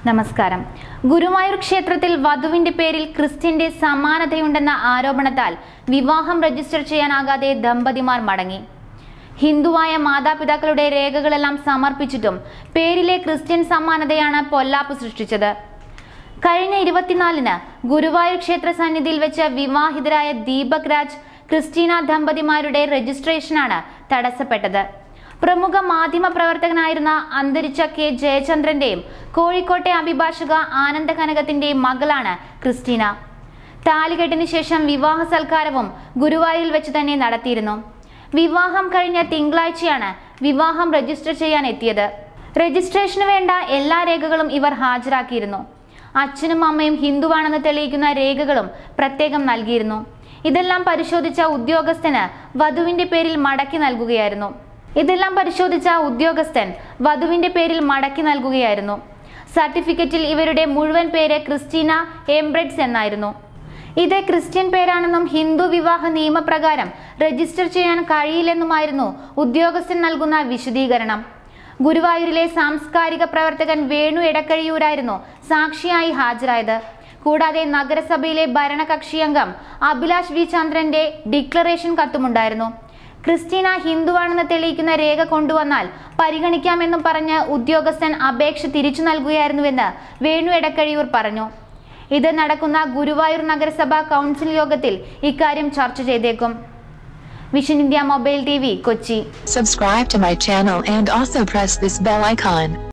നമസ്കാരം ഗുരുവായൂർ ക്ഷേത്രത്തിൽ വധുവിന്റെ പേരിൽ ക്രിസ്ത്യന്റെ സമാനതയുണ്ടെന്ന ആരോപണത്താൽ വിവാഹം രജിസ്റ്റർ ചെയ്യാനാകാതെ ദമ്പതിമാർ മടങ്ങി ഹിന്ദുവായ മാതാപിതാക്കളുടെ രേഖകളെല്ലാം സമർപ്പിച്ചിട്ടും പേരിലെ ക്രിസ്ത്യൻ സമാനതയാണ് പൊല്ലാപ്പ് സൃഷ്ടിച്ചത് കഴിഞ്ഞ ഇരുപത്തിനാലിന് ഗുരുവായൂർ ക്ഷേത്ര സന്നിധിയിൽ വെച്ച് വിവാഹിതരായ ദീപക് രാജ് ക്രിസ്റ്റീന ദമ്പതിമാരുടെ രജിസ്ട്രേഷനാണ് തടസ്സപ്പെട്ടത് പ്രമുഖ മാധ്യമ പ്രവർത്തകനായിരുന്ന അന്തരിച്ച കെ ജയചന്ദ്രന്റെയും കോഴിക്കോട്ടെ അഭിഭാഷക ആനന്ദ കനകത്തിന്റെയും മകളാണ് ക്രിസ്റ്റീന താലികെട്ടിന് ശേഷം വിവാഹ സൽക്കാരവും ഗുരുവായൂരിൽ വെച്ച് തന്നെ നടത്തിയിരുന്നു വിവാഹം കഴിഞ്ഞ തിങ്കളാഴ്ചയാണ് വിവാഹം രജിസ്റ്റർ ചെയ്യാൻ എത്തിയത് രജിസ്ട്രേഷന് വേണ്ട എല്ലാ രേഖകളും ഇവർ ഹാജരാക്കിയിരുന്നു അച്ഛനും അമ്മയും ഹിന്ദുവാണെന്ന് തെളിയിക്കുന്ന രേഖകളും പ്രത്യേകം നൽകിയിരുന്നു ഇതെല്ലാം പരിശോധിച്ച ഉദ്യോഗസ്ഥന് വധുവിന്റെ പേരിൽ മടക്കി നൽകുകയായിരുന്നു ഇതെല്ലാം പരിശോധിച്ച ഉദ്യോഗസ്ഥൻ വധുവിന്റെ പേരിൽ മടക്കി നൽകുകയായിരുന്നു സർട്ടിഫിക്കറ്റിൽ ഇവരുടെ മുഴുവൻ പേര് ക്രിസ്റ്റീന എംബ്രെഡ്സ് എന്നായിരുന്നു ഇത് ക്രിസ്ത്യൻ പേരാണെന്നും ഹിന്ദു വിവാഹ നിയമപ്രകാരം രജിസ്റ്റർ ചെയ്യാൻ കഴിയില്ലെന്നുമായിരുന്നു ഉദ്യോഗസ്ഥൻ നൽകുന്ന വിശദീകരണം ഗുരുവായൂരിലെ സാംസ്കാരിക പ്രവർത്തകൻ വേണു എടക്കഴിയൂരായിരുന്നു സാക്ഷിയായി ഹാജരായത് കൂടാതെ നഗരസഭയിലെ ഭരണകക്ഷി അംഗം അഭിലാഷ് വി ചന്ദ്രന്റെ ഡിക്ലറേഷൻ കത്തുമുണ്ടായിരുന്നു ക്രിസ്റ്റീന ഹിന്ദുവാണെന്ന് തെളിയിക്കുന്ന രേഖ കൊണ്ടുവന്നാൽ പരിഗണിക്കാമെന്നും പറഞ്ഞ് ഉദ്യോഗസ്ഥൻ അപേക്ഷ തിരിച്ചു നൽകുകയായിരുന്നുവെന്ന് വേണു എടക്കഴിയൂർ പറഞ്ഞു ഇത് നടക്കുന്ന ഗുരുവായൂർ നഗരസഭാ കൗൺസിൽ യോഗത്തിൽ ഇക്കാര്യം ചർച്ച ചെയ്തേക്കും vision India mobile T Kochi Subscribe to my channel and also press this bell icon.